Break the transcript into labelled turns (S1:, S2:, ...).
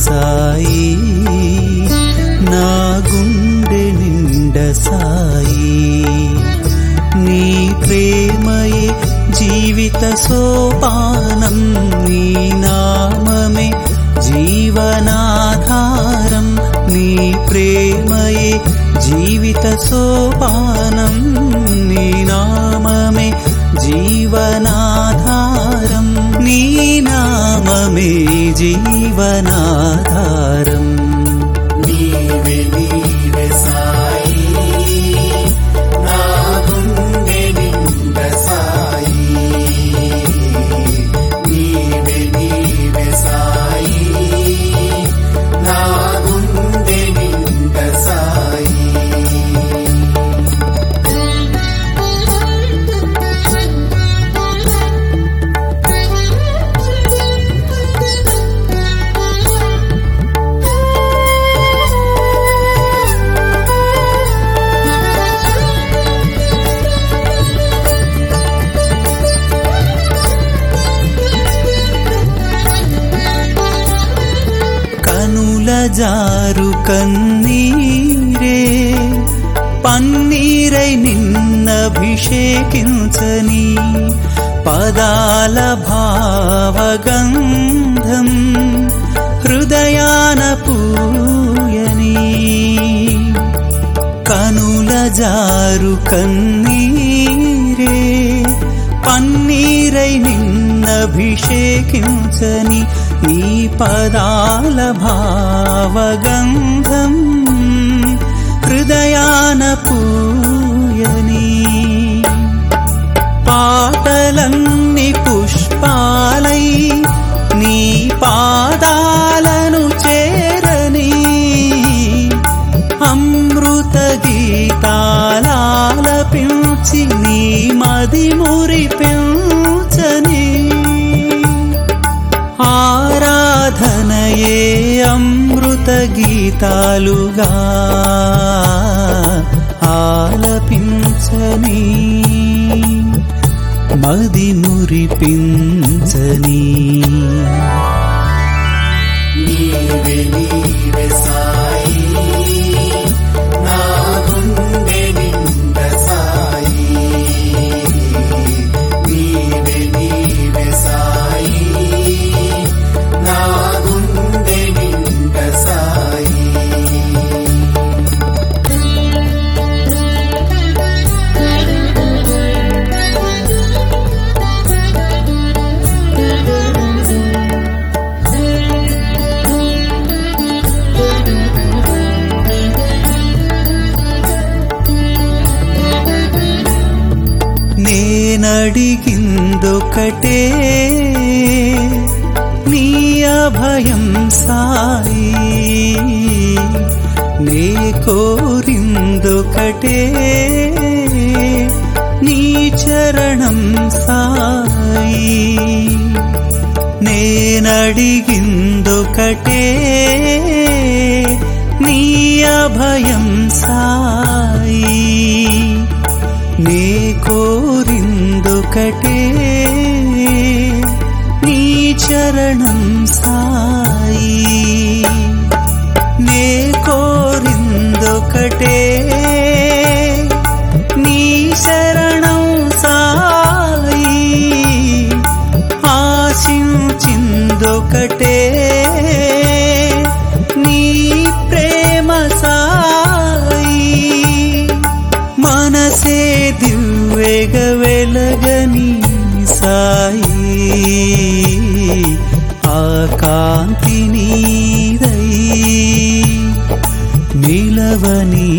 S1: సాయి నా గుండె నిండ సాయి నీ ప్రేమయే జీవిత సోపానం నీ నామమే జీవనాధారం నీ ప్రేమయే జీవిత సోపానం నీ నామమే జీవనాధారం నీ నామమే జీవనాధారం
S2: నీవే నీవే సాయి నా గుండె నిండ సాయి నీవే నీవే సాయి నా గుండె నిండ సాయి
S1: కనుల జారు కన్నీరే పన్నీరై నిన్నభిషేకించని పదాల భావగంధం హృదయాన పూయని కనుల జారు కన్నీరే పన్నీరై నిన్నభిషేకించని ఈ పదాల భావగంధం హృదయాన పూయని పాటలన్ని పుష్పాలై నీ పాదాలను చేరని అమృత గీతాలాలపించి నీ మది మురిపించని ఆరాధనయే అమృత గీతాలుగా ఆలపించని మది మురిపించని
S2: నీవే నీవే సాయి నా గుండె నిండ సాయి నీవే నీవే సాయి నా గుండె నిండ సాయి
S1: నేనడిగిందొకటే నీ అభయం సాయి నే కోరిందొకటే నీ చరణం సాయి నేనడిగిందొకటే నీ అభయం సాయి నే కోరిందొకటే నీ చరణం సాయి నే కోరిందొకటే నీ శరణం సాయి ఆశించిందొకటే నీ ప్రేమ సాయి మనసే దివ్వెగ వెలగని సాయి ఆ కాంతి నీదై నిలవని